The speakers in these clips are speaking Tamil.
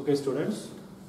ஓகே ஸ்டூடெண்ட்ஸ்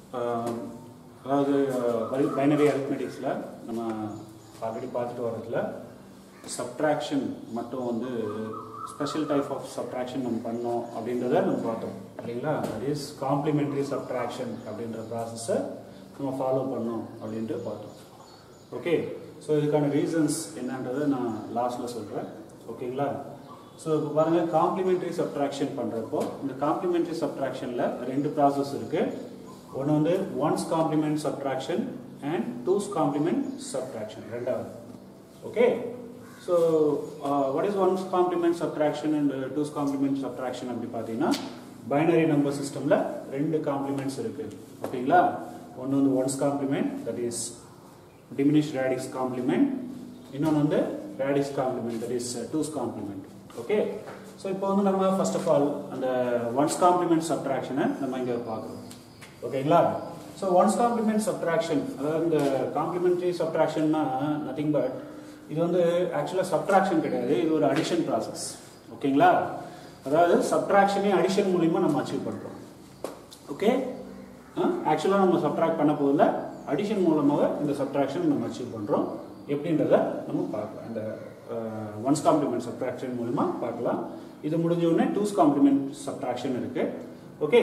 அதாவது பைனரி அரித்மெட்டிக்ஸில் நம்ம ஆல்ரெடி பார்த்துட்டு வரதுல சப்ட்ராக்ஷன் மட்டும் வந்து ஸ்பெஷல் டைப் ஆஃப் சப்ட்ராக்ஷன் நம்ம பண்ணோம் அப்படின்றத நம்ம பார்த்தோம் இல்லைங்களா தட் இஸ் காம்ப்ளிமெண்ட்ரி சப்ட்ராக்ஷன் அப்படின்ற ப்ராசஸை நம்ம ஃபாலோ பண்ணோம் அப்படின்ட்டு பார்த்தோம் ஓகே ஸோ இதுக்கான ரீசன்ஸ் என்னன்றதை நான் லாஸ்ட்டில் சொல்கிறேன் ஓகேங்களா ஸோ இப்போ பாருங்கள் காம்ப்ளிமெண்ட்ரி சப்ட்ராக்ஷன் பண்ணுறப்போ இந்த காம்ப்ளிமெண்ட்ரி சப்ட்ராக்ஷனில் ரெண்டு ப்ராசஸ் இருக்குது ஒன்று வந்து one's complement subtraction and two's complement subtraction ரெண்டாவது okay so what is one's complement subtraction and two's complement subtraction அப்படி பார்த்தீங்கன்னா பைனரி நம்பர் சிஸ்டமில் ரெண்டு காம்ப்ளிமெண்ட்ஸ் இருக்குது ஓகேங்களா ஒன்று வந்து one's complement that is diminished radix complement இன்னொன்று வந்து radix complement that is uh, two's complement okay so இப்போ வந்து நம்ம ஃபர்ஸ்ட் ஆஃப் ஆல் அந்த ஒன்ஸ் காம்ப்ளிமெண்ட் சப்ட்ராக்ஷனை நம்ம இங்கே பார்க்குறோம் ஓகேங்களா ஸோ ஒன்ஸ் காம்ப்ளிமெண்ட் சப்ட்ராக்ஷன் அதாவது இந்த காம்ப்ளிமெண்ட்ரி சப்ட்ராக்ஷன்னா நத்திங் பட் இது வந்து ஆக்சுவலாக சப்ட்ராக்ஷன் கிடையாது இது ஒரு அடிஷன் ப்ராசஸ் ஓகேங்களா அதாவது சப்ட்ராக்ஷனே அடிஷன் மூலிமா நம்ம அச்சீவ் பண்ணுறோம் ஓகே ஆக்சுவலாக நம்ம சப்ட்ராக்ட் பண்ண போதில் அடிஷன் மூலமாக இந்த சப்ட்ராக்ஷன் நம்ம அச்சீவ் பண்ணுறோம் எப்படின்றத நம்ம பார்க்கலாம் இந்த ஒன்ஸ் காம்ப்ளிமெண்ட் சப்ட்ராக்ஷன் மூலமா பார்க்கலாம் இது முடிஞ்ச உடனே டூஸ் காம்ப்ளிமெண்ட் சப்ட்ராக்ஷன் இருக்கு ஓகே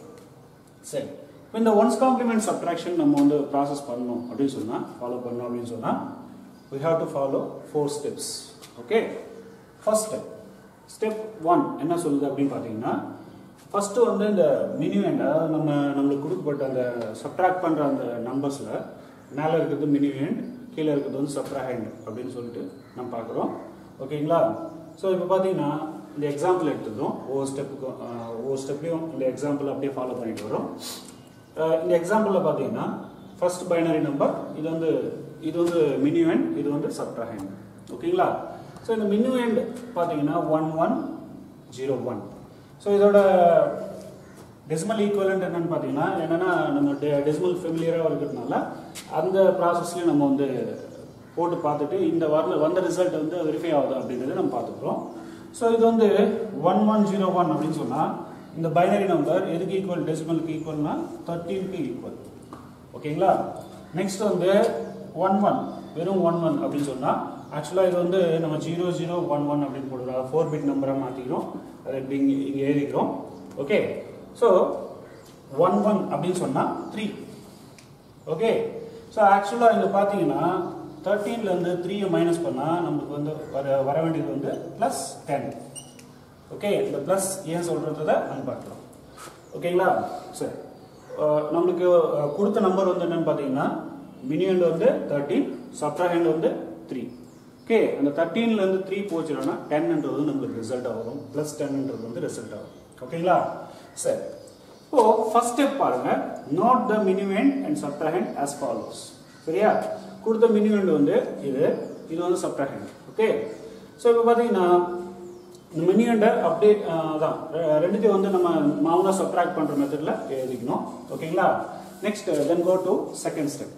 சரி இப்போ இந்த ஒன்ஸ் காம்ப்ளிமெண்ட் சப்ட்ராக்ஷன் நம்ம வந்து ப்ராசஸ் பண்ணணும் அப்படின்னு சொன்னால் ஃபாலோ பண்ணணும் அப்படின்னு சொன்னால் we have to follow four steps okay first step step one என்ன சொல்லுது அப்படின்னு பார்த்தீங்கன்னா ஃபர்ஸ்ட் வந்து இந்த மினி எண்ட் அதாவது நம்ம நம்மளுக்கு கொடுக்கப்பட்ட அந்த சப்ட்ராக்ட் பண்ணுற அந்த நம்பர்ஸில் மேலே இருக்கிறது மினி எண்ட் கீழே இருக்கிறது வந்து சப்ட்ராஹெண்ட் அப்படின்னு சொல்லிட்டு நம்ம பார்க்குறோம் ஓகேங்களா ஸோ இப்போ பார்த்தீங்கன்னா இந்த எக்ஸாம்பிள் எடுத்துக்கிறோம் ஒவ்வொரு ஸ்டெப்புக்கும் ஒவ்வொரு ஸ்டெப்லையும் இந்த எக்ஸாம்பிள் அப்படியே ஃபாலோ பண்ணிட்டு வரோம் அஹ் இந்த எக்ஸாம்பிளில் பார்த்தீங்கன்னா ஃபர்ஸ்ட் பைனரி நம்பர் இது வந்து இது வந்து மினி எண்ட் இது வந்து சப்ட்ராஹெண்ட் ஓகேங்களா ஸோ இந்த மினி எண்ட் பார்த்தீங்கன்னா one one zero one so இதோட டெசிமல் ஈக்குவலண்ட் என்னன்னு பார்த்தீங்கன்னா என்னன்னா நம்ம டெசிமல் ஃபெமிலியராக இருக்கிறதுனால அந்த ப்ராசஸ்லையும் நம்ம வந்து போட்டு பார்த்துட்டு இந்த வர வந்த ரிசல்ட் வந்து வெரிஃபை ஆகுது அப்படின்றத நம்ம பார்த்துக்குறோம் ஸோ இது வந்து ஒன் ஒன் ஜீரோ ஒன் அப்படின்னு சொன்னால் இந்த பைனரி நம்பர் எதுக்கு ஈக்குவல் டெசிமலுக்கு ஈக்குவல்னா தேர்ட்டீனுக்கு ஈக்குவல் ஓகேங்களா நெக்ஸ்ட் வந்து ஒன் ஒன் வெறும் ஒன் ஒன் அப்படின்னு சொன்னால் ஆக்சுவலாக இது வந்து நம்ம ஜீரோ ஜீரோ ஒன் ஒன் அப்படின்னு போடுறோம் ஃபோர் பிட் நம்பராக மாற்றிக்கிறோம் அதை இப்படி இங்கே இங்கே எழுதிக்கிறோம் ஓகே ஸோ ஒன் ஒன் அப்படின்னு சொன்னால் த்ரீ ஓகே ஸோ ஆக்சுவலாக இங்கே பார்த்தீங்கன்னா தேர்ட்டீன்லேருந்து த்ரீயை மைனஸ் பண்ணால் நமக்கு வந்து வர வர வேண்டியது வந்து ப்ளஸ் டென் ஓகே இந்த ப்ளஸ் ஏன் சொல்கிறத நம்ம பார்க்கலாம் ஓகேங்களா சரி அஹ் நம்மளுக்கு அஹ், கொடுத்த நம்பர் வந்து என்னன்னு பார்த்தீங்கன்னா மினியண்ட் வந்து தேர்ட்டீன் சப்ட்ராஹெண்ட் வந்து த்ரீ ஓகே அந்த தேர்ட்டீன்லேருந்து த்ரீ போச்சுன்னா டென்ன்றது வந்து நம்மளுக்கு ரிசல்ட்டாக வரும் ப்ளஸ் டென்ன்றது வந்து ரிசல்ட் ஆகும் ஓகேங்களா சரி இப்போ ஃபர்ஸ்ட் ஸ்டெப் பாருங்க note the minuend and subtrahend as follows சரியா கொடுத்த மினிமெண்ட் வந்து இது இது வந்து சப்ட்ராஹெண்ட் ஓகே ஸோ இப்போ பார்த்தீங்கன்னா இந்த மினியண்டை அப்படியே அஹ், அதான் ரெ- ரெண்டுத்தையும் வந்து நம்ம மாமூலாக சப்ட்ராக்ட் பண்ணுற மெத்தடில் எழுதிக்கணும் ஓகேங்களா next then go to second step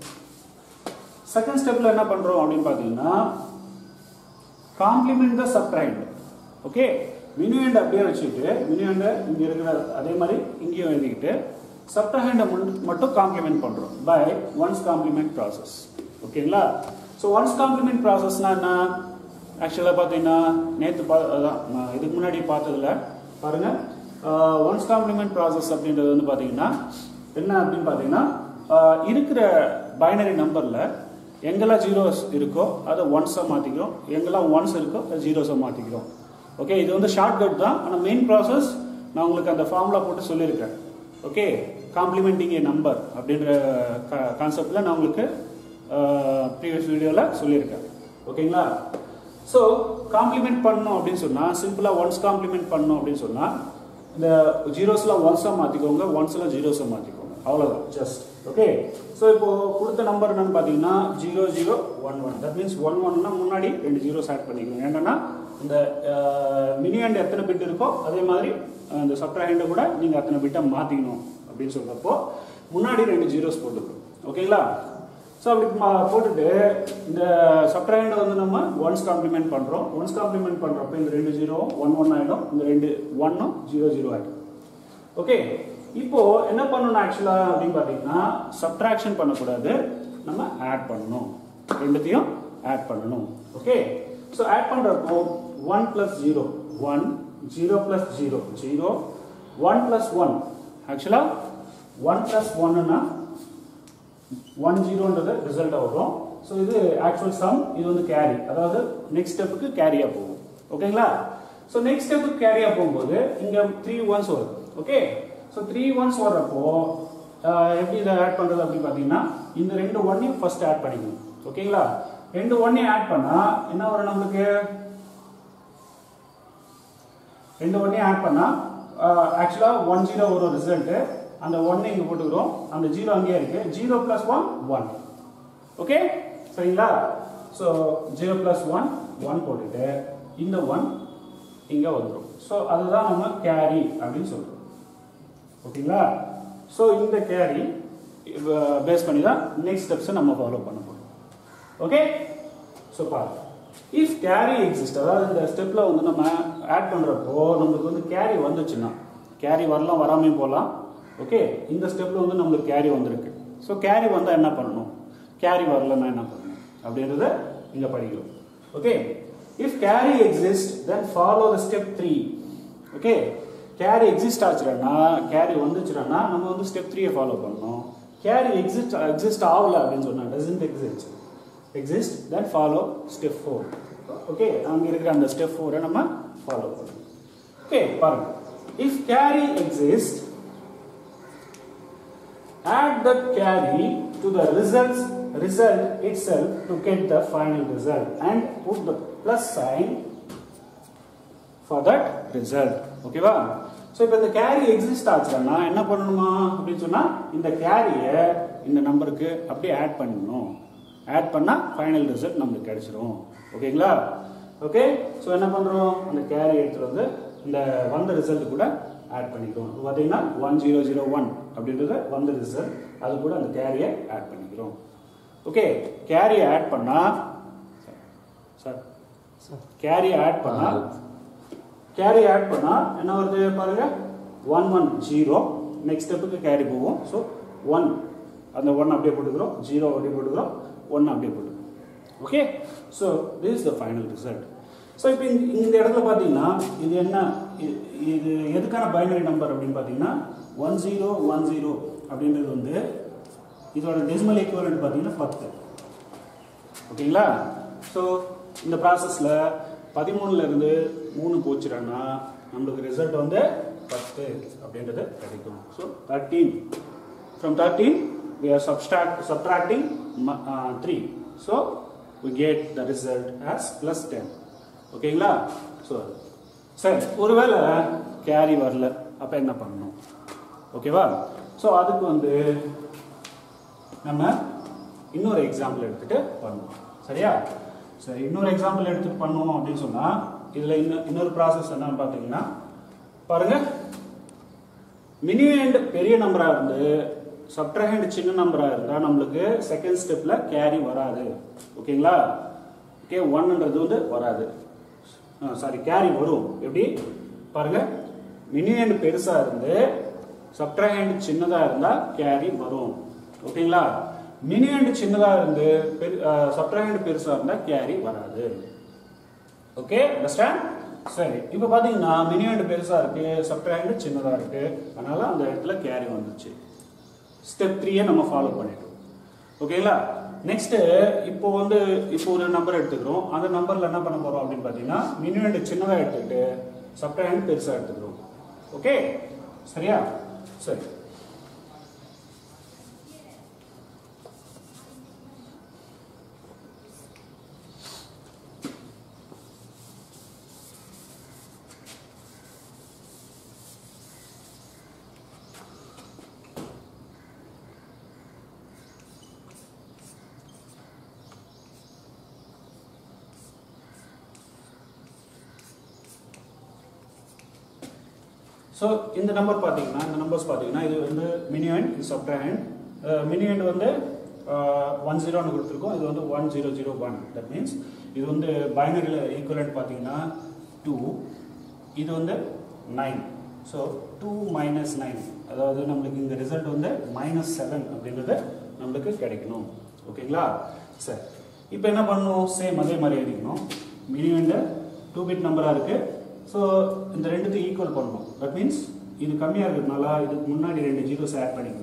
second ஸ்டெப்பில் என்ன பண்ணுறோம் அப்படின்னு பார்த்தீங்கன்னா complement the subtract okay minuend அப்படியே வச்சுட்டு மினியண்டை இங்கே இருக்கிற அதே மாதிரி இங்கேயும் எழுதிக்கிட்டு சப்ட்ராஹெண்டை மட்டும் காம்ப்ளிமெண்ட் பண்ணுறோம் பை ஒன்ஸ் காம்ப்ளிமெண்ட் ப்ராசஸ் ஓகேங்களா ஸோ ஒன்ஸ் காம்ப்ளிமெண்ட் ப்ராசஸ்னா என்ன ஆக்சுவலாக பார்த்தீங்கன்னா நேற்று பா அதான் நான் இதுக்கு முன்னாடி பார்த்ததுல பாருங்க ஒன்ஸ் காம்ப்ளிமெண்ட் ப்ராசஸ் அப்படின்றது வந்து பார்த்தீங்கன்னா என்ன அப்படின்னு பார்த்தீங்கன்னா ஆஹ், இருக்கிற பைனரி நம்பரில் எங்கெல்லாம் ஜீரோஸ் இருக்கோ அதை ஒன்ஸாக மாற்றிக்கிறோம் எங்கெல்லாம் ஒன்ஸ் இருக்கோ அதை ஜீரோஸாக மாற்றிக்கிறோம் ஓகே இது வந்து ஷார்ட்கட் தான் ஆனால் மெயின் ப்ராசஸ் நான் உங்களுக்கு அந்த ஃபார்முலா போட்டு சொல்லியிருக்கேன் ஓகே காம்ப்ளிமெண்டிங் ஏ நம்பர் அப்படின்ற கான்செப்டில் நான் உங்களுக்கு ப்ரீவியஸ் வீடியோவில் சொல்லியிருக்கேன் ஓகேங்களா ஸோ காம்ப்ளிமெண்ட் பண்ணணும் அப்படின்னு சொன்னால் சிம்பிளாக ஒன்ஸ் காம்ப்ளிமெண்ட் பண்ணணும் அப்படின்னு சொன்னால் இந்த ஜீரோஸ்லாம் ஒன்ஸாக மாற்றிக்கோங்க ஒன்ஸ்லாம் ஜீரோஸாக மாற்றிக்கோங்க அவ்வளோதான் ஜஸ்ட் ஓகே ஸோ இப்போ கொடுத்த நம்பர் என்னன்னு பார்த்தீங்கன்னா zero zero one one that means one ஒன்னா முன்னாடி ரெண்டு ஜீரோஸ் ஆட் பண்ணிக்கணும் என்னன்னா இந்த மினி ஹேண்ட் எத்தனை பிட் இருக்கோ அதே மாதிரி அஹ், இந்த சப்ட்ராஹேண்டை கூட நீங்கள் அத்தனை பிட்டை மாற்றிக்கணும் அப்படின்னு சொல்கிறப்போ முன்னாடி ரெண்டு ஜீரோஸ் போட்டுக்கணும் ஓகேங்களா ஸோ அப்படி மா- போட்டுட்டு இந்த சப்ட்ராயண்டை வந்து நம்ம ஒன்ஸ் காம்ப்ளிமெண்ட் பண்ணுறோம் ஒன்ஸ் காம்ப்ளிமெண்ட் பண்ணுறப்ப இந்த ரெண்டு ஜீரோ ஒன் ஒன் ஆகிடும் இந்த ரெண்டு ஒன்னும் ஜீரோ ஜீரோ ஆகிடும் ஓகே இப்போ என்ன பண்ணணும் ஆக்சுவலா அப்படின்னு பார்த்தீங்கன்னா சப்ட்ராக்ஷன் பண்ணக்கூடாது நம்ம ஆட் பண்ணணும் ரெண்டுத்தையும் ஆட் பண்ணணும் ஓகே ஸோ ஆட் பண்றப்போ one plus zero one zero plus zero zero one plus one ஆக்சுவலா ஒன் பிளஸ் ஒன்னுனா ஒன் ஜீரோன்றது ரிசல்ட் வரும் ஸோ இது ஆக்சுவல் சம் இது வந்து கேரி அதாவது நெக்ஸ்ட் ஸ்டெப்புக்கு கேரியா போகும் ஓகேங்களா ஸோ நெக்ஸ்ட் ஸ்டெப்புக்கு கேரியா போகும்போது இங்க த்ரீ ஒன்ஸ் வரும் ஓகே ஸோ த்ரீ ஒன்ஸ் வர்றப்போ ஆஹ், எப்படி இதை ஆட் பண்றது அப்படின்னு பார்த்தீங்கன்னா இந்த ரெண்டு ஒன்னையும் ஃபர்ஸ்ட் ஆட் பண்ணிக்கணும் ஓகேங்களா ரெண்டு ஒன்னையும் ஆட் பண்ணா என்ன வரும் நம்மளுக்கு ரெண்டு ஒன்னையும் ஆட் பண்ணா ஆக்சுவலா ஒன் ஜீரோ வரும் ரிசல்ட் அந்த ஒன்னை இங்க போட்டுக்கிறோம் அந்த ஜீரோ அங்கேயே இருக்கு zero plus one one okay சரிங்களா so zero plus one one போட்டுட்டு இந்த ஒன் இங்க வந்துடும் ஸோ அதுதான் நம்ம கேரி அப்படின்னு சொல்றோம் ஓகேங்களா ஸோ இந்த கேரி பேஸ் பண்ணி தான் நெக்ஸ்ட் ஸ்டெப்ஸை நம்ம ஃபாலோ பண்ண போறோம் ஓகே ஸோ பாருங்க இஃப் கேரி எக்ஸிஸ்ட் அதாவது இந்த ஸ்டெப்பில் வந்து நம்ம ஆட் பண்ணுறப்போ நம்மளுக்கு வந்து கேரி வந்துச்சுன்னா கேரி வரலாம் வராமையும் போகலாம் ஓகே இந்த ஸ்டெப்பில் வந்து நம்மளுக்கு கேரி வந்திருக்கு ஸோ கேரி வந்தால் என்ன பண்ணணும் கேரி வரலன்னா என்ன பண்ணணும் அப்படின்றத இங்கே படிக்கிறோம் okay if carry exist then follow the step three okay carry exist ஆச்சுன்னா கேரி வந்துச்சுன்னா நம்ம வந்து ஸ்டெப் த்ரீயை ஃபாலோ பண்ணணும் கேரி எக்ஸிஸ்ட் எக்ஸிஸ்ட் ஆகல அப்படின்னு சொன்னா doesn't exist exist then follow step four okay அங்கே இருக்கிற அந்த ஸ்டெப் ஃபோரை நம்ம ஃபாலோ பண்ணணும் ஓகே பாருங்க if carry exist add the carry to the results result itself to get the final result and put the plus sign for that result ஓகேவா ஸோ இப்போ இந்த கேரி எக்ஸிஸ்ட் ஆச்சுன்னா என்ன பண்ணணுமா அப்படின்னு சொன்னா இந்த கேரியை இந்த நம்பருக்கு அப்படியே ஆட் பண்ணணும் ஆட் பண்ணா ஃபைனல் ரிசல்ட் நம்மளுக்கு கிடைச்சிரும் ஓகேங்களா ஓகே ஸோ என்ன பண்றோம் அந்த கேரி எடுத்துட்டு வந்து இந்த வந்த ரிசல்ட் கூட ஆட் பண்ணிக்கிறோம் இப்போ பார்த்தீங்கன்னா ஒன் ஜீரோ ஜீரோ ஒன் அப்படின்றத வந்த ரிசல்ட் அது கூட அந்த கேரியை ஆட் பண்ணிக்கிறோம் ஓகே கேரியை ஆட் பண்ணா சார் கேரியை ஆட் பண்ணா கேரி ஆட் பண்ணா என்ன வருது பாருங்க ஒன் ஒன் ஜீரோ நெக்ஸ்ட் ஸ்டெப்புக்கு கேரி போகும் ஸோ ஒன் அந்த ஒன் அப்படியே போட்டுக்கிறோம் ஜீரோ அப்படியே போட்டுக்கிறோம் ஒன் அப்படியே போட்டுக்கிறோம் okay so this is the final result so இப்போ இந்த இடத்துல பார்த்தீங்கன்னா இது என்ன இ- இது எதுக்கான பைனரி நம்பர் அப்படின்னு பார்த்தீங்கன்னா ஒன் ஜீரோ ஒன் ஜீரோ அப்படின்றது வந்து இதோட டெசிமல் ஈக்குவலன்ட் பார்த்தீங்கன்னா பத்து ஓகேங்களா ஸோ இந்த ப்ராசஸில் பதிமூணுல இருந்து மூணு போச்சுறான்னா நம்மளுக்கு ரிசல்ட் வந்து பத்து அப்படின்றது கிடைக்கும் so thirteen from thirteen we are subtract subtracting mu- uh, 3 so we get the result as plus 10 ஓகேங்களா ஸோ சரி ஒருவேளை கேரி வரல அப்போ என்ன பண்ணணும் ஓகேவா ஸோ அதுக்கு வந்து நம்ம இன்னொரு எக்ஸாம்பிள் எடுத்துட்டு பண்ணுவோம் சரியா சரி இன்னொரு எக்ஸாம்பிள் எடுத்துட்டு பண்ணுவோம் அப்படின்னு சொன்னா இதுல இன்னும் இன்னொரு ப்ராசஸ் என்னன்னு பார்த்தீங்கன்னா பாருங்க மினி அண்ட் பெரிய நம்பரா இருந்து சப்ட்ரஹண்ட் சின்ன நம்பரா இருந்தா நம்மளுக்கு செகண்ட் ஸ்டெப்ல கேரி வராது ஓகேங்களா ஓகே ஒன்ன்றது வந்து வராது சாரி கேரி வரும் எப்படி பாருங்க மினி அண்ட் பெருசா இருந்து சப்ட்ரஹண்ட் சின்னதா இருந்தா கேரி வரும் ஓகேங்களா மினி அண்ட் சின்னதா இருந்து சப்ட்ரஹண்ட் பெருசா இருந்தா கேரி வராது ஓகே அண்டர்ஸ்டாண்ட் சரி இப்போ பாத்தீங்கன்னா மினி ஹேண்ட் பெருசா இருக்கு சப்ட்ராக்ட் சின்னதா இருக்கு அதனால அந்த இடத்துல கேரி வந்துச்சு ஸ்டெப் த்ரீயை நம்ம ஃபாலோ பண்ணிட்டோம் ஓகேங்களா நெக்ஸ்ட் இப்போ வந்து இப்போ ஒரு நம்பர் எடுத்துக்கிறோம் அந்த நம்பர்ல என்ன பண்ண போறோம் அப்படின்னு பாத்தீங்கன்னா மினி ஹேண்ட் சின்னதா எடுத்துக்கிட்டு சப்ட்ராக்ட் பெருசா எடுத்துக்கிறோம் ஓகே சரியா சரி ஸோ இந்த நம்பர் பார்த்தீங்கன்னா இந்த நம்பர்ஸ் பார்த்தீங்கன்னா இது வந்து மினி ஹேண்ட் இது சப்டர் ஹேண்ட் மினி ஹேண்ட் வந்து ஒன் ஜீரோன்னு கொடுத்துருக்கோம் இது வந்து one zero zero one that means இது வந்து பைனரியில் ஈக்குவலண்ட் பார்த்தீங்கன்னா டூ இது வந்து nine so two minus nine அதாவது நம்மளுக்கு இந்த ரிசல்ட் வந்து மைனஸ் செவன் அப்படின்றது நம்மளுக்கு கிடைக்கணும் ஓகேங்களா சரி இப்போ என்ன பண்ணணும் சேம் அதே மாதிரி எழுதிக்கணும் மினிமம் இந்த டூ பிட் நம்பராக இருக்குது ஸோ இந்த ரெண்டுத்தையும் ஈக்குவல் பண்ணணும் தட் மீன்ஸ் இது கம்மியாக இருக்கிறதுனால இதுக்கு முன்னாடி ரெண்டு ஜீரோஸ் ஆட் பண்ணிக்கணும்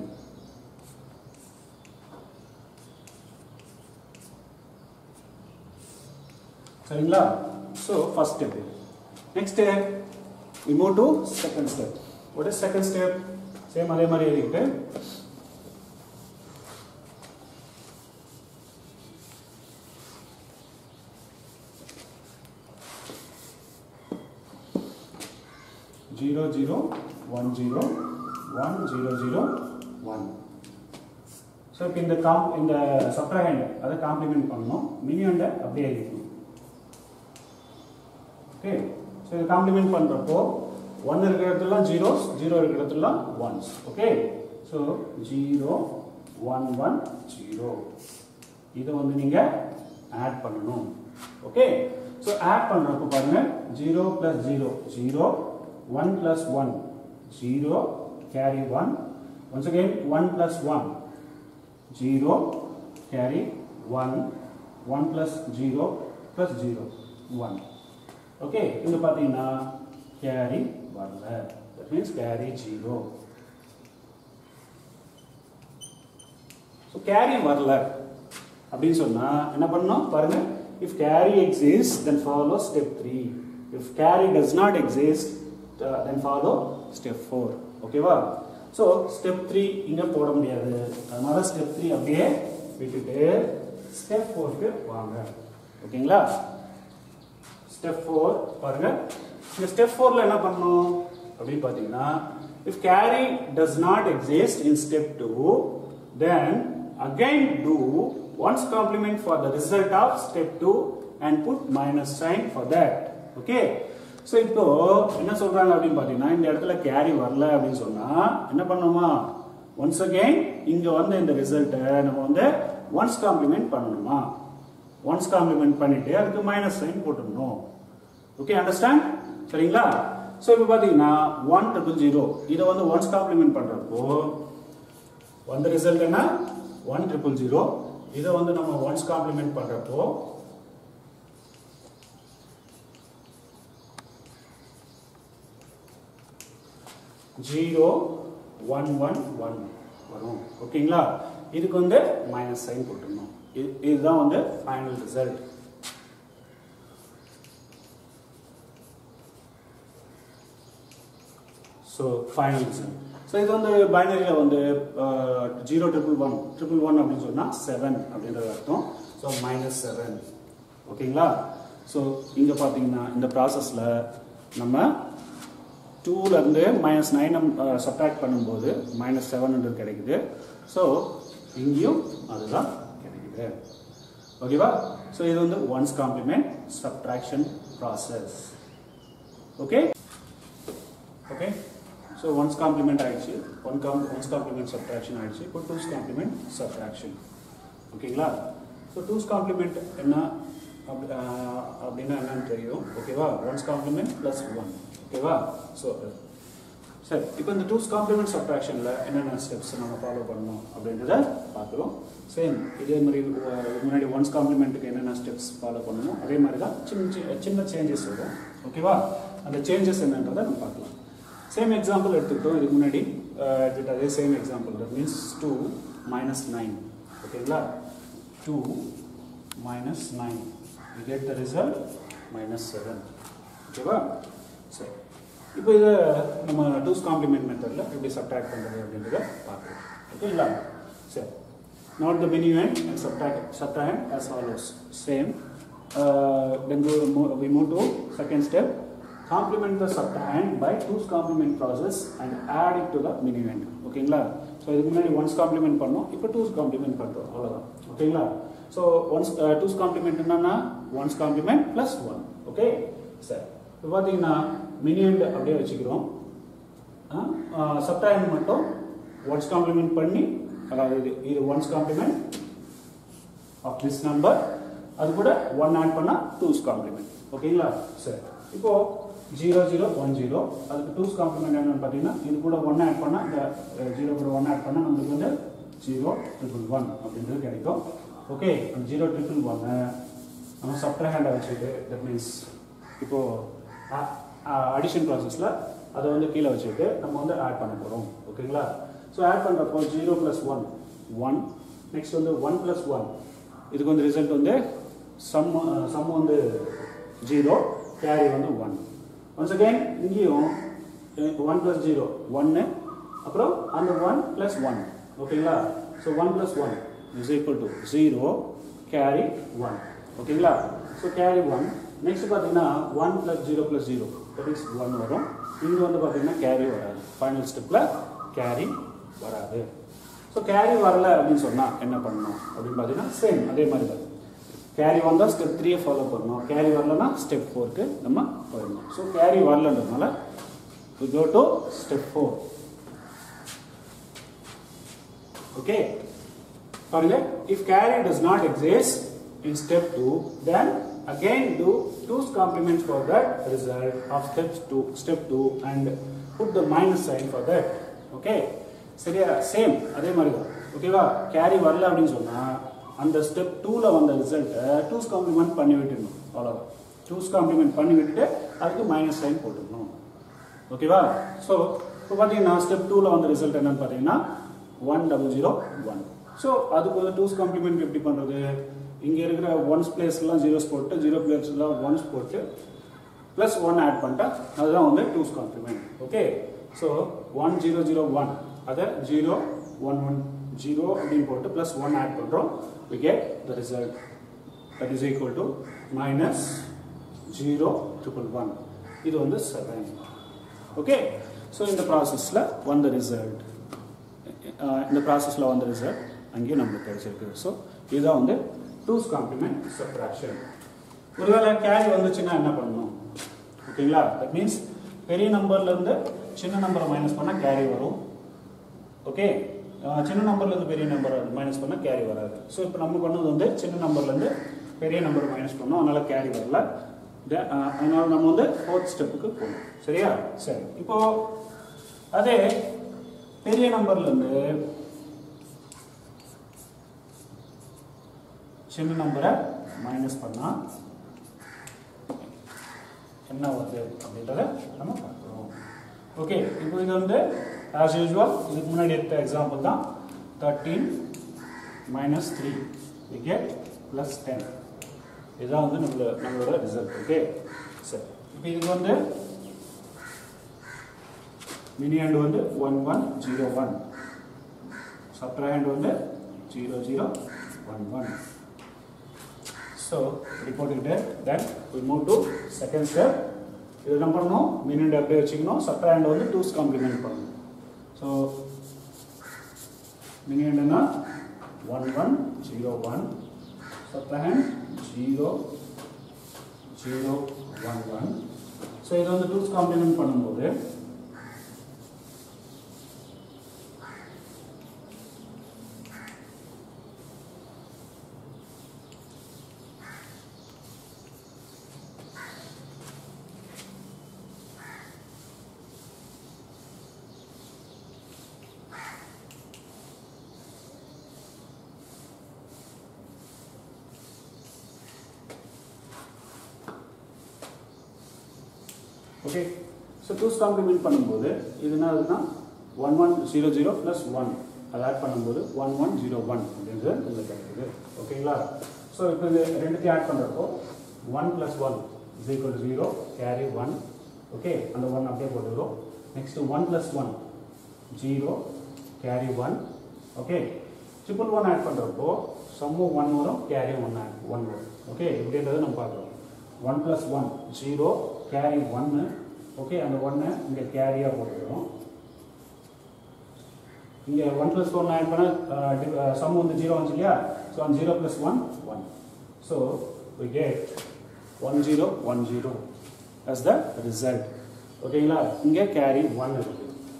சரிங்களா so first step next we move to second step what is second step same அதே மாதிரி எழுதிக்கிட்டு zero zero one zero one zero zero one so இப்போ இந்த காம் இந்த சப்ராகண்ட் அதை காம்ப்ளிமெண்ட் பண்ணணும் மினியண்டை அப்படியே எழுதிக்கணும் ஓகே ஸோ இதை காம்ப்ளிமெண்ட் பண்ணுறப்போ ஒன் இருக்கிற இடத்துலாம் ஜீரோஸ் ஜீரோ இருக்கிற இடத்துலாம் ones okay so zero one one zero இதை வந்து நீங்கள் ஆட் பண்ணணும் ஓகே ஸோ ஆட் பண்ணுறப்போ பாருங்க zero plus zero zero one plus one zero carry one once again one plus one zero carry one one plus zero plus zero one okay இங்க பார்த்தீங்கன்னா கேரி வரல that means carry zero so carry வரல அப்படின்னு சொன்னா என்ன பண்ணணும் பாருங்க if carry exist then follow step three if carry does not exist then follow step four ஓகேவா ஸோ ஸ்டெப் த்ரீ இங்கே போட முடியாது அதனால ஸ்டெப் த்ரீ அப்படியே விட்டுட்டு ஸ்டெப் ஃபோருக்கு வாங்க ஓகேங்களா ஸ்டெப் ஃபோர் பாருங்க இந்த ஸ்டெப் ஃபோர்ல என்ன பண்ணணும் அப்படின்னு பார்த்தீங்கன்னா if carry does not exist in step two then again do one's complement for the result of step two and put minus sign for that okay so இப்போ என்ன சொல்றாங்க அப்படின்னு பார்த்தீங்கன்னா இந்த இடத்துல கேரி வரல அப்படின்னு சொன்னா என்ன பண்ணணுமா ஒன்ஸ் அகைன் இங்க வந்து இந்த ரிசல்ட்டை நம்ம வந்து ஒன்ஸ் காம்ப்ளிமெண்ட் பண்ணணுமா ஒன்ஸ் காம்ப்ளிமெண்ட் பண்ணிட்டு அதுக்கு மைனஸ் சைன் போட்டுடணும் ஓகே அண்டர்ஸ்டாண்ட் சரிங்களா ஸோ இப்போ பார்த்தீங்கன்னா ஒன் ட்ரிபிள் ஜீரோ இதை வந்து ஒன்ஸ் காம்ப்ளிமெண்ட் பண்ணுறப்போ வந்த ரிசல்ட் என்ன ஒன் ட்ரிபிள் ஜீரோ இதை வந்து நம்ம ஒன்ஸ் காம்ப்ளிமெண்ட் பண்ணுறப்போ ஜீரோ ஒன் ஒன் ஒன் வரும் ஓகேங்களா இதுக்கு வந்து மைனஸ் சைன் போட்டுடணும் இது இதுதான் வந்து final result so final result so இது வந்து பைனரியில் வந்து zero triple one triple one அப்படின்னு சொன்னால் செவன் அப்படின்றது அர்த்தம் ஸோ மைனஸ் செவன் ஓகேங்களா ஸோ இங்கே பார்த்தீங்கன்னா இந்த ப்ராசஸில் நம்ம டூலேருந்து மைனஸ் நைன் சப்ராக்ட் பண்ணும்போது மைனஸ் செவன் கிடைக்குது ஸோ இங்கேயும் அதுதான் கிடைக்குது ஓகேவா ஸோ இது வந்து one's complement subtraction process okay okay so one's complement ஆயிடுச்சு ஒன் காம் ஒன்ஸ் காம்ப்ளிமெண்ட் சப்ட்ராக்ஷன் ஆயிடுச்சு இப்போ டூஸ் காம்ப்ளிமெண்ட் சப்ட்ராக்ஷன் ஓகேங்களா ஸோ டூஸ் காம்ப்ளிமெண்ட் என்ன அப்படி ஆஹ், அப்படின்னா என்னன்னு தெரியும் ஓகேவா ஒன்ஸ் காம்ப்ளிமெண்ட் ப்ளஸ் ஒன் ஓகேவா ஸோ சரி இப்போ இந்த டூஸ் காம்ப்ளிமெண்ட் சப்ட்ராக்ஷனில் என்னென்ன ஸ்டெப்ஸ் நம்ம ஃபாலோ பண்ணணும் அப்படின்றத பார்க்குறோம் சேம் இதே மாதிரி அஹ், இதுக்கு முன்னாடி ஒன்ஸ் காம்ப்ளிமெண்ட்டுக்கு என்னென்ன ஸ்டெப்ஸ் ஃபாலோ பண்ணணும் அதே மாதிரி தான் சின்ன சின்ன சின்ன சேஞ்சஸ் வரும் ஓகேவா அந்த சேஞ்சஸ் என்னன்றதை நம்ம பார்க்கலாம் சேம் எக்ஸாம்பிள் எடுத்துக்கிட்டோம் இதுக்கு முன்னாடி அஹ், எடுத்துக்கிட்ட அதே same example that means two minus nine ஓகேங்களா two minus nine we get the result minus seven ஓகேவா சரி இப்போ இதை நம்ம டூஸ் காம்ப்ளிமெண்ட் மெத்தடில் எப்படி சப்ட்ராக்ட் பண்ணுறது அப்படின்றத பார்க்குறோம் ஓகேங்களா சரி நாட் த பெனிவென்ட் and subtract subtract as follows same uh, then go mo- we move to second step complement the subtrahend by two's complement process and add it to the minuend ஓகேங்களா ஸோ இதுக்கு முன்னாடி ஒன்ஸ் காம்ப்ளிமெண்ட் பண்ணோம் இப்போ டூஸ் காம்ப்ளிமெண்ட் பண்ணுறோம் அவ்வளோதான் ஓகேங்களா ஸோ ஒன்ஸ் டூஸ் காம்ப்ளிமெண்ட் என்னன்னா one's complement plus one okay சரி இப்போ பார்த்தீங்கன்னா மினியண்ட் அப்படியே வச்சுக்கிறோம் சப்டாயன் மட்டும் ஒன்ஸ் காம்ப்ளிமெண்ட் பண்ணி அதாவது இது இது one's complement of this number அது கூட ஒன் ஆட் பண்ணா டூஸ் காம்ப்ளிமெண்ட் ஓகேங்களா சரி இப்போ ஜீரோ ஜீரோ ஒன் ஜீரோ அதுக்கு டூஸ் காம்ப்ளிமெண்ட் என்னன்னு பார்த்தீங்கன்னா இது கூட ஒன் ஆட் பண்ணால் இந்த ஜீரோ கூட ஒன் ஆட் பண்ணால் நம்மளுக்கு வந்து ஜீரோ ட்ரிபிள் ஒன் அப்படின்றது கிடைக்கும் ஓகே அந்த ஜீரோ ட்ரிபிள் ஒன்னு நம்ம சப்டர் ஹேண்டை வச்சுட்டு தட் மீன்ஸ் இப்போது அடிஷன் ப்ராசஸில் அதை வந்து கீழே வச்சுட்டு நம்ம வந்து ஆட் பண்ண போகிறோம் ஓகேங்களா ஸோ ஆட் பண்ணுறப்போ zero plus one one next வந்து ஒன் ப்ளஸ் ஒன் இதுக்கு வந்து ரிசல்ட் வந்து சம் சம் வந்து ஜீரோ கேரி வந்து ஒன் ஒன்ஸ் அகைன் இங்கேயும் ஒன் ப்ளஸ் ஜீரோ ஒன்று அப்புறம் அந்த ஒன் ப்ளஸ் ஒன் ஓகேங்களா so one plus one is equal to zero carry one ஓகேங்களா ஸோ கேரி ஒன் நெக்ஸ்ட் பார்த்தீங்கன்னா one plus zero plus zero that is one வரும் இங்கே வந்து பார்த்தீங்கன்னா கேரி வராது ஃபைனல் ஸ்டெப்பில் கேரி வராது ஸோ கேரி வரல அப்படின்னு சொன்னால் என்ன பண்ணணும் அப்படின்னு பார்த்தீங்கன்னா சேம் அதே மாதிரி தான் கேரி வந்தால் ஸ்டெப் த்ரீயை ஃபாலோ பண்ணணும் கேரி வரலன்னா ஸ்டெப் ஃபோருக்கு நம்ம போயிடணும் ஸோ கேரி வரலன்றதுனால we go to step 4 okay பாருங்க if carry does not exist in step 2 then again do 2's complement for that result of step 2 step 2 and put the minus sign for that okay சரியா சேம் அதே மாதிரி தான் ஓகேவா கேரி வரல அப்படின்னு சொன்னா அந்த ஸ்டெப் டூல வந்த ரிசல்ட்டை டூஸ் காம்ப்ளிமெண்ட் பண்ணி விட்டுடணும் அவ்வளோதான் டூஸ் காம்ப்ளிமெண்ட் பண்ணி விட்டுட்டு அதுக்கு மைனஸ் சைன் போட்டுடணும் ஓகேவா ஸோ இப்போ பார்த்தீங்கன்னா ஸ்டெப் டூவில் வந்த ரிசல்ட் என்னன்னு பார்த்தீங்கன்னா one double zero one so அதுக்கு வந்து டூஸ் காம்ப்ளிமெண்ட் எப்படி பண்ணுறது இங்கே இருக்கிற ஒன்ஸ் பிளேஸ்லாம் ஜீரோஸ் போட்டு ஜீரோ பிளேஸ்லாம் ஒன்ஸ் போட்டு ப்ளஸ் ஒன் ஆட் பண்ணிட்டா அதுதான் வந்து two's complement okay so one zero zero one அதை ஜீரோ ஒன் ஒன் ஜீரோ அப்படின்னு போட்டு ப்ளஸ் ஒன் ஆட் பண்ணுறோம் we get the result that is equal to minus zero triple one இது வந்து செவன் ஓகே ஸோ இந்த ப்ராசஸில் வந்த ரிசல்ட் இந்த ப்ராசஸில் வந்த ரிசல்ட் அங்கேயும் நம்மளுக்கு கிடைச்சிருக்கு ஸோ இதுதான் வந்து டூஸ் காம்ப்ளிமெண்ட் சப்ராக்ஷன் ஒருவேளை கேரி வந்துச்சுன்னா என்ன பண்ணணும் ஓகேங்களா தட் மீன்ஸ் பெரிய நம்பர்லேருந்து சின்ன நம்பரை மைனஸ் பண்ணால் கேரி வரும் ஓகே சின்ன நம்பர்லேருந்து பெரிய நம்பர் மைனஸ் பண்ணால் கேரி வராது ஸோ இப்போ நம்ம பண்ணது வந்து சின்ன நம்பர்லேருந்து பெரிய நம்பர் மைனஸ் பண்ணோம் அதனால் கேரி வரல Then, uh, அதனால நம்ம வந்து ஃபோர்த் ஸ்டெப்புக்கு போகணும் சரியா சரி இப்போ அதே பெரிய நம்பர்ல இருந்து சின்ன நம்பரை மைனஸ் பண்ணா என்ன வருது அப்படின்றத நம்ம பார்க்குறோம் ஓகே இப்போ இது வந்து ஆஸ் யூஸ்வல் இதுக்கு முன்னாடி எடுத்த எக்ஸாம்பிள் தான் thirteen minus three we get plus ten இதுதான் வந்து நம்மளோட நம்மளோட ரிசல்ட் ஓகே சரி இப்போ இதுக்கு வந்து மினி ஹேண்ட் வந்து one one zero one subtrahend வந்து zero zero one one so இப்படி போட்டுக்கிட்டு then we move to second step இது என்ன பண்ணணும் மினி ஹேண்ட் அப்படியே வச்சுக்கணும் சப்ரா ஹேண்ட் வந்து டூஸ் காம்ப்ளிமெண்ட் பண்ணணும் ஸோ மினி ஹேண்டுனா one one zero one subtrahend zero zero one one so இதை வந்து டூஸ் காம்ப்ளிமெண்ட் பண்ணும்போது ஓகே ஸோ டூஸ் காம்ப்ளிமெண்ட் பண்ணும்போது இது என்ன ஆகுதுன்னா one one zero zero plus one அதை ஆட் பண்ணும்போது ஒன் ஒன் ஜீரோ ஒன் அப்படின்றது உங்களுக்கு கிடைக்குது ஓகேங்களா ஸோ இப்போ இது ரெண்டுத்தையும் ஆட் பண்ணுறப்போ one plus one is equal zero carry one okay அந்த ஒன் அப்படியே போட்டுக்கிறோம் next one plus one zero carry one okay triple one add பண்ணுறப்போ சம்மும் ஒன் வரும் கேரி ஒன் ஆட் ஒன் வரும் ஓகே இப்படின்றத நம்ம பார்க்குறோம் one plus one zero carry ஒன்று ஓகே அந்த ஒன்னை இங்கே கேரியாக போட்டுக்கிறோம் இங்கே ஒன் ப்ளஸ் ஒன் ஆட் பண்ணால் சம் வந்து ஜீரோ வந்துச்சு இல்லையா ஸோ அந்த zero plus one one so we get one zero one zero as the result ஓகேங்களா இங்கே கேரி ஒன் இருக்குது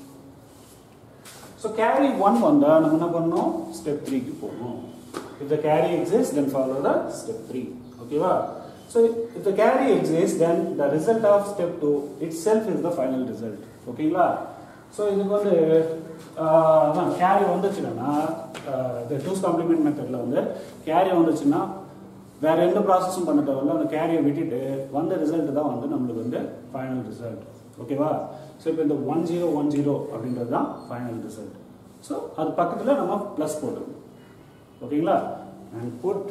ஸோ கேரி ஒன் வந்தால் நம்ம என்ன பண்ணணும் ஸ்டெப் த்ரீக்கு போகணும் if the carry exist then follow the step three ஓகேவா So if the carry exists, then the result of step 2 itself is the final result. ஓகேங்களா ஸோ இதுக்கு வந்து ஆஹ், அதான் கேரி வந்துச்சுன்னா இந்த டூஸ் காம்ப்ளிமெண்ட் மெத்தடில் வந்து கேரி வந்துச்சுன்னா வேற எந்த ப்ராசஸும் பண்ண தேவையில்ல அந்த கேரியை விட்டுட்டு வந்த ரிசல்ட் தான் வந்து நம்மளுக்கு வந்து ஃபைனல் ரிசல்ட் ஓகேவா ஸோ இப்போ இந்த ஒன் ஜீரோ ஒன் ஜீரோ அப்படின்றது தான் ஃபைனல் ரிசல்ட் ஸோ அது பக்கத்தில் நம்ம ப்ளஸ் போட்டுக்கணும் ஓகேங்களா and put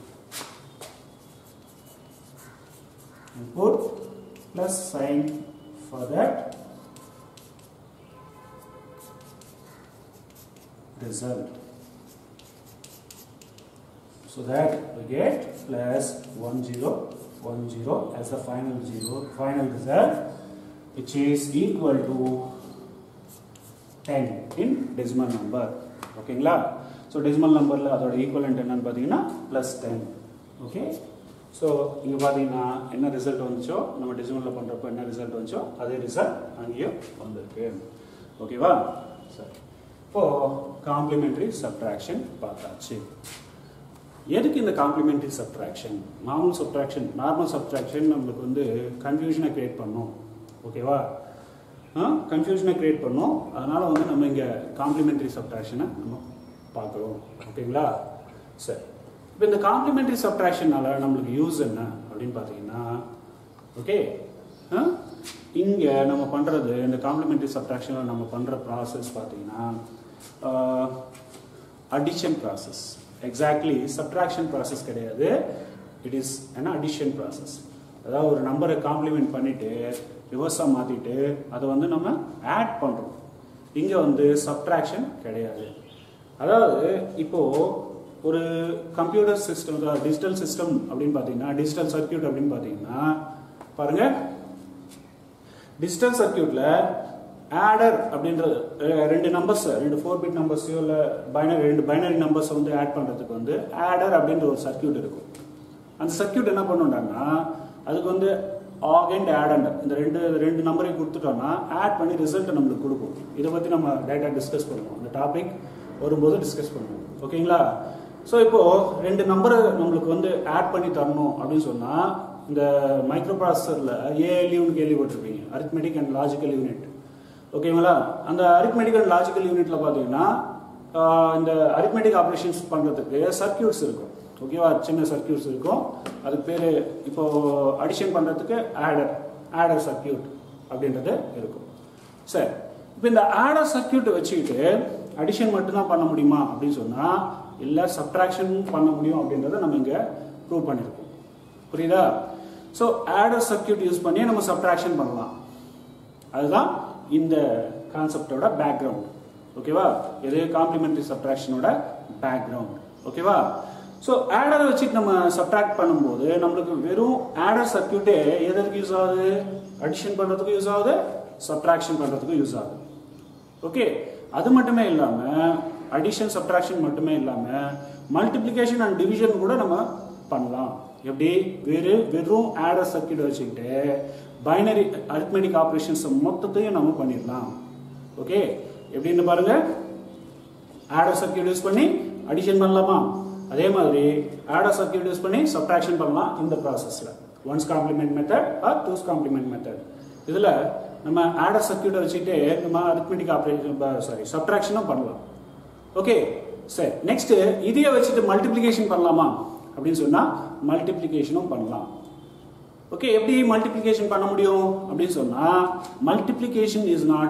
and put plus sign for that result. So that we get plus 1 0 1 0 as the final zero final result which is equal to 10 in decimal number ஓகேங்களா ஸோ டெசிமல் நம்பரில் அதோட ஈக்குவலண்ட் என்னன்னு பார்த்தீங்கன்னா ப்ளஸ் டென் ஓகே ஸோ இங்கே பார்த்தீங்கன்னா என்ன ரிசல்ட் வந்துச்சோ நம்ம டெசிமலில் பண்ணுறப்போ என்ன ரிசல்ட் வந்துச்சோ அதே ரிசல்ட் அங்கேயும் வந்திருக்கு ஓகேவா சரி இப்போது காம்ப்ளிமெண்ட்ரி சப்ட்ராக்ஷன் பார்த்தாச்சு எதுக்கு இந்த complementary subtraction normal subtraction normal subtraction நம்மளுக்கு வந்து கன்ஃபியூஷனை கிரியேட் பண்ணும் ஓகேவா கன்ஃபியூஷனை கிரியேட் பண்ணும் அதனால வந்து நம்ம இங்கே காம்ப்ளிமெண்ட்ரி சப்ட்ராக்ஷனை நம்ம பார்க்குறோம் ஓகேங்களா சரி இப்போ இந்த காம்ப்ளிமெண்ட்ரி சப்ட்ராக்ஷனால நம்மளுக்கு யூஸ் என்ன அப்படின்னு பார்த்தீங்கன்னா ஓகே இங்கே நம்ம பண்ணுறது இந்த காம்ப்ளிமெண்ட்ரி சப்ட்ராக்ஷனில் நம்ம பண்ணுற ப்ராசஸ் பார்த்தீங்கன்னா addition process exactly subtraction process கிடையாது it is an addition process அதாவது ஒரு நம்பரை காம்ப்ளிமெண்ட் பண்ணிட்டு ரிவர்ஸாக மாற்றிட்டு அதை வந்து நம்ம ஆட் பண்ணுறோம் இங்கே வந்து சப்ட்ராக்ஷன் கிடையாது அதாவது இப்போ ஒரு கம்ப்யூட்டர் சிஸ்டம் டிஜிட்டல் சிஸ்டம் அப்படின்னு பார்த்தீங்கன்னா டிஜிட்டல் சர்க்கியூட் அப்படின்னு பார்த்தீங்கன்னா பாருங்க டிஜிட்டல் சர்க்கியூட்ல ஆடர் அப்படின்ற அஹ், ரெண்டு நம்பர்ஸ் ரெண்டு ஃபோர் பிட் நம்பர்ஸையோ இல்லை பைனரி ரெண்டு பைனரி நம்பர்ஸை வந்து ஆட் பண்ணுறதுக்கு வந்து ஆடர் அப்படின்ற ஒரு சர்க்கியூட் இருக்கும் அந்த சர்க்கியூட் என்ன பண்ணுறாங்கன்னா அதுக்கு வந்து ஆக் அண்ட் ஆட் அண்ட் இந்த ரெண்டு ரெண்டு நம்பரையும் கொடுத்துட்டோம்னா ஆட் பண்ணி ரிசல்ட்டை நம்மளுக்கு கொடுக்கும் இதை பற்றி நம்ம டேட்டா டிஸ்கஸ் பண்ணுவோம் அந்த டாபிக் வரும்போது டிஸ்கஸ் பண்ணுவோம் ஓகேங்களா ஸோ இப்போ ரெண்டு நம்பரை நம்மளுக்கு வந்து ஆட் பண்ணி தரணும் அப்படின்னு சொன்னால் இந்த மைக்ரோ ப்ராசஸரில் ஏஎல்யூன்னு கேள்விப்பட்டிருப்பீங்க அரித்மெட்டிக் அண்ட் லாஜிக்கல் யூனிட் ஓகேங்களா அந்த அரித்மெட்டிக் அண்ட் லாஜிக்கல் யூனிட்ல பார்த்தீங்கன்னா ஆஹ், இந்த அரித்மெட்டிக் ஆப்ரேஷன்ஸ் பண்ணுறதுக்கு சர்க்கியூட்ஸ் இருக்கும் ஓகேவா சின்ன சர்க்கியூட்ஸ் இருக்கும் அதுக்கு பேர் இப்போ அடிஷன் பண்ணுறதுக்கு ஆடர் ஆடர் சர்க்கியூட் அப்படின்றது இருக்கும் சரி இப்போ இந்த ஆடர் சர்க்கியூட்டை வச்சுக்கிட்டு அடிஷன் மட்டும்தான் பண்ண முடியுமா அப்படின்னு சொன்னால் இல்லை சப்ட்ராக்ஷன் பண்ண முடியும் அப்படின்றத நம்ம இங்கே ப்ரூவ் பண்ணியிருக்கோம் புரியுதா ஸோ ஆடர் சர்க்கியூட் யூஸ் பண்ணி நம்ம சப்ட்ராக்ஷன் பண்ணலாம் அதுதான் இந்த கான்செப்டோட பேக்ரவுண்ட் ஓகேவா இது காம்ப்ளிமெண்டரி சப்ட்ராக்ஷனோட பேக்ரவுண்ட் ஓகேவா ஸோ ஆடரை வச்சுட்டு நம்ம சப்ட்ராக்ட் பண்ணும்போது நம்மளுக்கு வெறும் ஆடர் சர்க்கியூட்டே எதற்கு யூஸ் ஆகுது அடிஷன் பண்ணுறதுக்கு யூஸ் ஆகுது சப்ட்ராக்ஷன் பண்ணுறதுக்கு யூஸ் ஆகுது ஓகே அது மட்டுமே இல்லாம அடிஷன் சப்ட்ராக்ஷன் மட்டுமே இல்லாம மல்டிப்ளிகேஷன் அண்ட் டிவிஷன் கூட நம்ம பண்ணலாம் எப்படி வெறு வெறும் ஆடர் சர்க்கியூட் வச்சுக்கிட்டு பைனரி அரித்மெட்டிக் ஆப்ரேஷன்ஸ் மொத்தத்தையும் நம்ம பண்ணிடலாம் ஓகே எப்படின்னு பாருங்க ஆடர் சர்க்கியூட் யூஸ் பண்ணி அடிஷன் பண்ணலாமா அதே மாதிரி ஆடர் சர்க்கியூட் யூஸ் பண்ணி சப்ட்ராக்ஷன் பண்ணலாம் இந்த ப்ராசஸ்ல one's complement method or two's complement method இதுல நம்ம ஆடர் சர்க்கியூட்டை வச்சுட்டு நம்ம அரித்மெட்டிக் ஆப்ரேஷன் சாரி சப்ட்ராக்ஷனும் பண்ணலாம் ஓகே சரி நெக்ஸ்ட் இதையே வச்சுட்டு மல்டிப்ளிகேஷன் பண்ணலாமா அப்படின்னு சொன்னா மல்டிப்ளிகேஷனும் பண்ணலாம் ஓகே எப்படி மல்டிப்ளிகேஷன் பண்ண முடியும் அப்படின்னு சொன்னா multiplication is not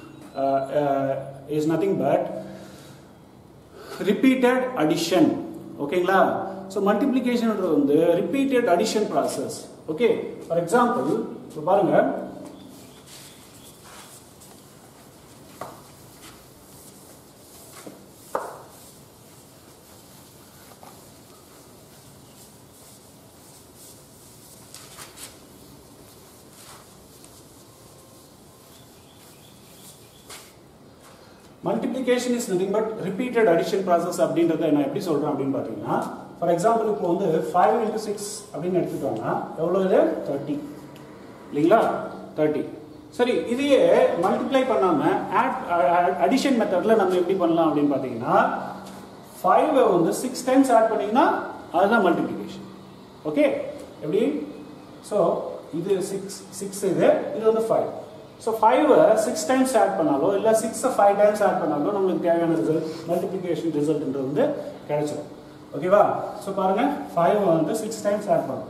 is nothing but repeated addition ஓகேங்களா ஸோ மல்டிப்ளிகேஷன்ன்றது வந்து repeated addition process okay for example இப்போ பாருங்க multiplication is nothing but repeated addition process அப்படின்றத நான் எப்படி சொல்றேன் அப்படின்னு பார்த்தீங்கன்னா ஃபார் எக்ஸாம்பிள் இப்போ வந்து ஃபைவ் இன்ட்டு சிக்ஸ் அப்படின்னு எடுத்துட்டோம்னா எவ்வளோ இது தேர்ட்டி இல்லைங்களா தேர்ட்டி சரி இதையே மல்டிப்ளை பண்ணாம ஆட் அடிஷன் மெத்தட்ல நம்ம எப்படி பண்ணலாம் அப்படின்னு பார்த்தீங்கன்னா ஃபைவ் வந்து சிக்ஸ் டைம்ஸ் ஆட் பண்ணீங்கன்னா அதுதான் மல்டிப்ளிகேஷன் ஓகே எப்படி ஸோ இது சிக்ஸ் சிக்ஸ் இது இது வந்து five so five six times add பண்ணாலோ இல்லை சிக்ஸை ஃபைவ் டைம்ஸ் ஆட் பண்ணாலோ நம்மளுக்கு தேவையான ரிசல்ட் மல்டிப்ளிகேஷன் ரிசல்ட்ன்றது வந்து கிடைச்சிடும் ஓகேவா ஸோ பாருங்க ஃபைவ் வந்து சிக்ஸ் டைம்ஸ் ஆட் பண்ணும்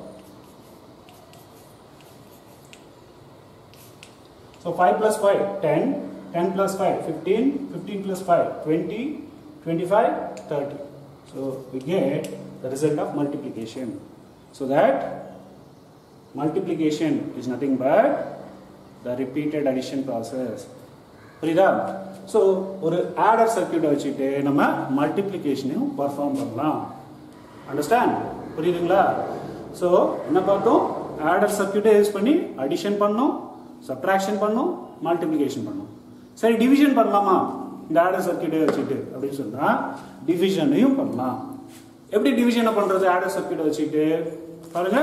So 5 plus 5, 10, 10 plus 5, 15, 15 plus 5, 20, 25, 30. So we get the result of multiplication. So that multiplication is nothing but the repeated addition process. புரியுதா ஸோ ஒரு ஆடர் சர்க்கியூட்டை வச்சுட்டு நம்ம மல்டிப்ளிகேஷனையும் பர்ஃபார்ம் பண்ணலாம் அண்டர்ஸ்டாண்ட் புரியுதுங்களா ஸோ என்ன பார்த்தோம் ஆடர் சர்க்கியூட்டை யூஸ் பண்ணி அடிஷன் பண்ணோம் சப்ட்ராக்ஷன் பண்ணும் மல்டிப்ளிகேஷன் பண்ணும் சரி டிவிஷன் பண்ணலாமா இந்த ஆடர் சர்க்கியூட்டை வச்சுட்டு அப்படின்னு சொன்னா டிவிஷனையும் பண்ணலாம் எப்படி டிவிஷனை பண்றது ஆடர் சர்க்கியூட்டை வச்சுட்டு பாருங்க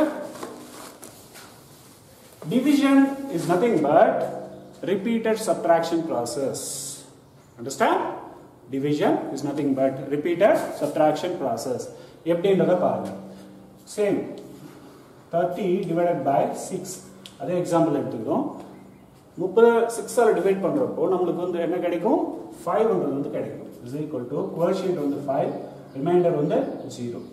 division is nothing but repeated subtraction process understand division is nothing but repeated subtraction process எப்படின்றத பாருங்க same thirty divided by six அதே எக்ஸாம்பிள் எடுத்துக்கிறோம் முப்பது சிக்ஸால் டிவைட் பண்ணுறப்போ நம்மளுக்கு வந்து என்ன கிடைக்கும் ஃபைவ்ன்றது வந்து கிடைக்கும் இஸ் ஈக்குவல் டு கோஷியன்ட் வந்து ஃபைவ் ரிமைண்டர் வந்து ஜீரோ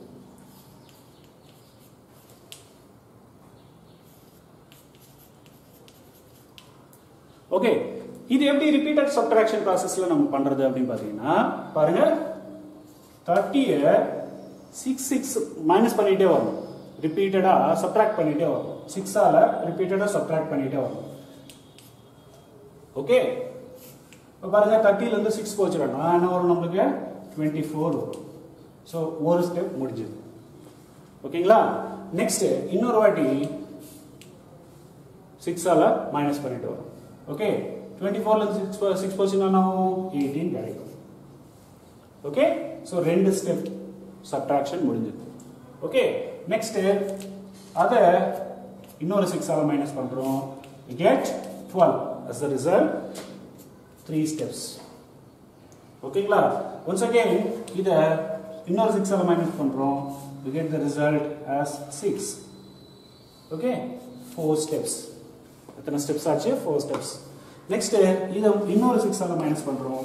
ஓகே இது எப்படி ரிப்பீட்டட் சப்ட்ராக்ஷன் ப்ராசஸ்ல நம்ம பண்றது அப்படின்னு பாத்தீங்கன்னா பாருங்க தேர்ட்டிய சிக்ஸ் சிக்ஸ் மைனஸ் பண்ணிட்டே வரும் ரிப்பீட்டடா சப்ட்ராக்ட் பண்ணிட்டே வரும் சிக்ஸால ரிப்பீட்டடா சப்ட்ராக்ட் பண்ணிட்டே வரும் ஓகே இப்போ பாருங்க தேர்ட்டில இருந்து சிக்ஸ் போச்சுடனா என்ன வரும் நம்மளுக்கு டுவெண்ட்டி ஃபோர் வரும் ஸோ ஒரு ஸ்டெப் முடிஞ்சது ஓகேங்களா நெக்ஸ்ட் இன்னொரு வாட்டி சிக்ஸால மைனஸ் பண்ணிட்டு வரும் ஓகே டுவெண்ட்டி ஃபோர்ல சிக்ஸ் சிக்ஸ் பர்சன்ட் எயிட்டீன் கிடைக்கும் ஓகே ஸோ ரெண்டு ஸ்டெப் சப்ட்ராக்ஷன் முடிஞ்சது ஓகே நெக்ஸ்ட் அதை இன்னொரு சிக்ஸால மைனஸ் பண்றோம் get twelve as the result three steps ஓகேங்களா ஒன்ஸ் அகெயின் இதை இன்னொரு சிக்ஸால மைனஸ் பண்றோம் we get the result as 6 okay four steps எத்தனை ஸ்டெப்ஸ் ஆச்சு ஃபோர் ஸ்டெப்ஸ் நெக்ஸ்ட் இதை இன்னொரு சிக்ஸால மைனஸ் பண்றோம்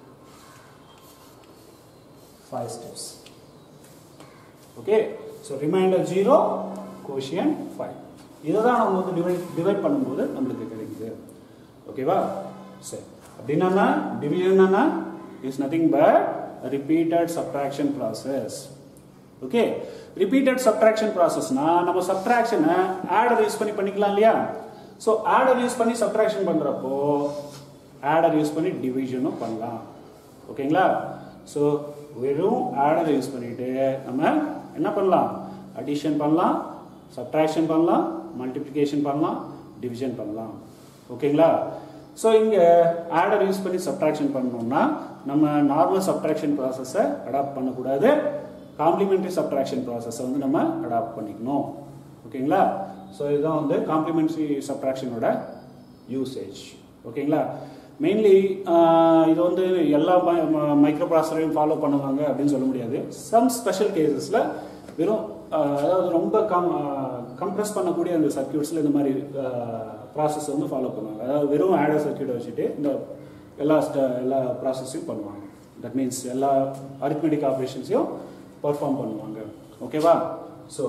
five steps okay so remainder zero quotient five இதை தான் நம்ம வந்து டிவைட் டிவைட் பண்ணும்போது நம்மளுக்கு கிடைக்குது ஓகேவா சரி அப்படின்னா டிவிஷன்னா is nothing but repeated subtraction process okay repeated subtraction ப்ராசஸ்னா நம்ம சப்ட்ராக்ஷனை ஆடர் யூஸ் பண்ணி பண்ணிக்கலாம் இல்லையா ஸோ ஆடர் யூஸ் பண்ணி சப்ட்ராக்ஷன் பண்ணுறப்போ ஆடர் யூஸ் பண்ணி டிவிஷனும் பண்ணலாம் ஓகேங்களா ஸோ வெறும் ஆடர் யூஸ் பண்ணிட்டு நம்ம என்ன பண்ணலாம் அடிஷன் பண்ணலாம் சப்ட்ராக்ஷன் பண்ணலாம் மல்டிப்ளிகேஷன் பண்ணலாம் டிவிஷன் பண்ணலாம் ஓகேங்களா ஸோ இங்கே ஆடர் யூஸ் பண்ணி சப்ட்ராக்ஷன் பண்ணணும்னா நம்ம நார்மல் சப்ட்ராக்ஷன் ப்ராசஸை அடாப்ட் பண்ணக்கூடாது காம்ப்ளிமெண்ட்ரி சப்ட்ராக்ஷன் ப்ராசஸை வந்து நம்ம அடாப்ட் பண்ணிக்கணும் ஓகேங்களா ஸோ இதுதான் வந்து காம்ப்ளிமெண்ட்ரி சப்ட்ராக்ஷனோட யூசேஜ் ஓகேங்களா மெயின்லி இது வந்து எல்லா மைக்ரோ ப்ராசரையும் ஃபாலோ பண்ணுவாங்க அப்படின்னு சொல்ல முடியாது சம் ஸ்பெஷல் கேசஸில் வெறும் அதாவது ரொம்ப கம் கம்ப்ரெஸ் பண்ணக்கூடிய அந்த சர்க்கியூட்ஸில் இந்த மாதிரி ப்ராசஸ் வந்து ஃபாலோ பண்ணுவாங்க அதாவது வெறும் ஆடர் சர்க்கியூட்டை வச்சுட்டு இந்த எல்லா எல்லா ப்ராசஸையும் பண்ணுவாங்க தட் மீன்ஸ் எல்லா அரித்மெட்டிக் ஆப்ரேஷன்ஸையும் பர்ஃபார்ம் பண்ணுவாங்க ஓகேவா ஸோ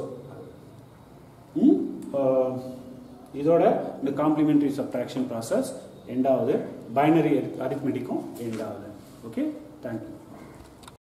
இதோட இந்த காம்ப்ளிமெண்ட்ரி சப்ட்ராக்ஷன் ப்ராசஸ் எண்டாவது பைனரி அரித்மெட்டிக்கும் எண்டாவது ஓகே தேங்க்யூ